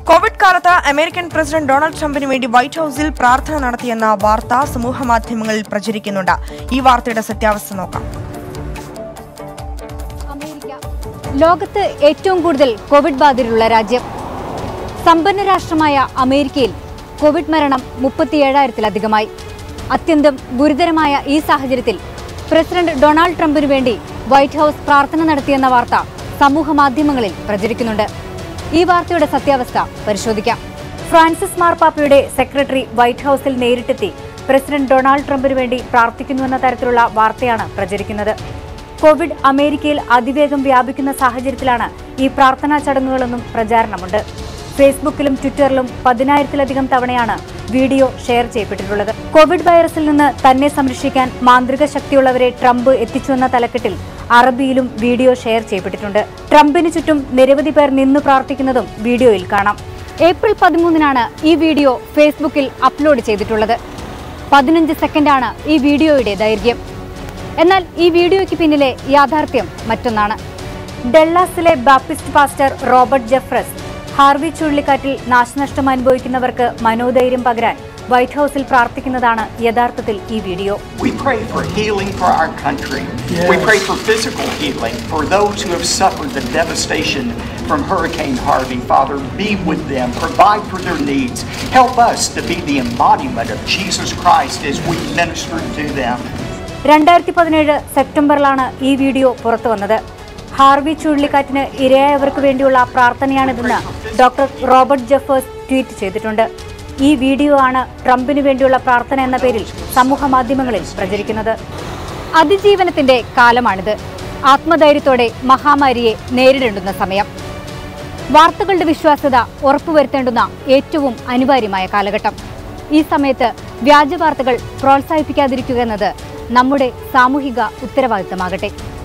Covid കാലത്ത് American president Donald ട്രംപിന് വേണ്ടി വൈറ്റ് ഹൌസിൽ പ്രാർത്ഥന നടത്തിയെന്ന വാർത്ത സമൂഹമാധ്യമങ്ങളിൽ പ്രചരിക്കുന്നുണ്ട് ഈ വാർത്തയുടെ സത്യാവസ്ഥ നോക്കാം അമേരിക്ക ലോകത്ത് ഏറ്റവും കൂടുതൽ കോവിഡ് ബാധിതരുള്ള രാജ്യം സമ്പന്ന രാഷ്ട്രമായ അമേരിക്കയിൽ കോവിഡ് മരണം മുപ്പത്തിയേഴായിരത്തിലധികമായി അത്യന്തം ഗുരുതരമായ ഈ സാഹചര്യത്തിൽ പ്രസിഡന്റ് ഡൊണാൾഡ് ട്രംപിനു വേണ്ടി വൈറ്റ് ഹൌസ് പ്രാർത്ഥന നടത്തിയെന്ന വാർത്ത സമൂഹ മാധ്യമങ്ങളിൽ പ്രചരിക്കുന്നുണ്ട് ഈ വാർത്തയുടെ സത്യാവസ്ഥ പരിശോധിക്കാം ഫ്രാൻസിസ് മാർപ്പാപ്പയുടെ സെക്രട്ടറി വൈറ്റ് ഹൌസിൽ നേരിട്ടെത്തി പ്രസിഡന്റ് ഡൊണാൾഡ് ട്രംപിനു വേണ്ടി പ്രാർത്ഥിക്കുന്നുവെന്ന തരത്തിലുള്ള വാർത്തയാണ് പ്രചരിക്കുന്നത് കോവിഡ് അമേരിക്കയിൽ അതിവേഗം വ്യാപിക്കുന്ന സാഹചര്യത്തിലാണ് ഈ പ്രാർത്ഥനാ ചടങ്ങുകളെന്നും പ്രചാരണമുണ്ട് ഫേസ്ബുക്കിലും ട്വിറ്ററിലും പതിനായിരത്തിലധികം തവണയാണ് വീഡിയോ ഷെയർ ചെയ്യപ്പെട്ടിട്ടുള്ളത് കോവിഡ് വൈറസിൽ നിന്ന് തന്നെ സംരക്ഷിക്കാൻ മാന്ത്രിക ശക്തിയുള്ളവരെ ട്രംപ് എത്തിച്ചുവെന്ന തലക്കെട്ടിൽ അറബിയിലും വീഡിയോ ഷെയർ ചെയ്യപ്പെട്ടിട്ടുണ്ട് ട്രംപിന് ചുറ്റും നിരവധി പേർ നിന്നു പ്രാർത്ഥിക്കുന്നതും വീഡിയോയിൽ കാണാം ഏപ്രിൽ പതിമൂന്നിനാണ് ഈ വീഡിയോ ഫേസ്ബുക്കിൽ അപ്ലോഡ് ചെയ്തിട്ടുള്ളത് പതിനഞ്ച് സെക്കൻഡാണ് ഈ വീഡിയോയുടെ ദൈർഘ്യം എന്നാൽ ഈ വീഡിയോയ്ക്ക് പിന്നിലെ യാഥാർത്ഥ്യം മറ്റൊന്നാണ് ഡെള്ളാസിലെ Baptist pastor Robert Jeffress Harvey ചുഴലിക്കാറ്റിൽ നാശനഷ്ടം അനുഭവിക്കുന്നവർക്ക് മനോധൈര്യം പകരാൻ വൈറ്റ് ഹൌസിൽ പ്രാർത്ഥിക്കുന്നതാണ് യഥാർത്ഥത്തിൽ ഈ video We pray for healing for our country. We pray for physical healing for those who have suffered the devastation from Hurricane Harvey. Father, be with them, provide for their needs. Help us to be the embodiment of Jesus Christ as we minister to them. രണ്ടായിരത്തി പതിനേഴ് സെപ്റ്റംബറിലാണ് ഈ video പുറത്തു വന്നത് Harvey ചുഴലിക്കാറ്റിന് ഇരയായവർക്ക് വേണ്ടിയുള്ള പ്രാർത്ഥനയാണിതെന്ന് doctor Robert Jeffress tweet ചെയ്തിട്ടുണ്ട് ഈ വീഡിയോ ആണ് ട്രംപിന് വേണ്ടിയുള്ള പ്രാർത്ഥന എന്ന പേരിൽ സമൂഹ മാധ്യമങ്ങളിൽ പ്രചരിക്കുന്നത് അതിജീവനത്തിന്റെ കാലമാണിത് ആത്മധൈര്യത്തോടെ മഹാമാരിയെ നേരിടേണ്ടുന്ന സമയം വാർത്തകളുടെ വിശ്വാസ്യത ഉറപ്പുവരുത്തേണ്ടുന്ന ഏറ്റവും അനിവാര്യമായ കാലഘട്ടം ഈ സമയത്ത് വ്യാജ വാർത്തകൾ പ്രോത്സാഹിപ്പിക്കാതിരിക്കുക എന്നത് നമ്മുടെ സാമൂഹിക ഉത്തരവാദിത്തമാകട്ടെ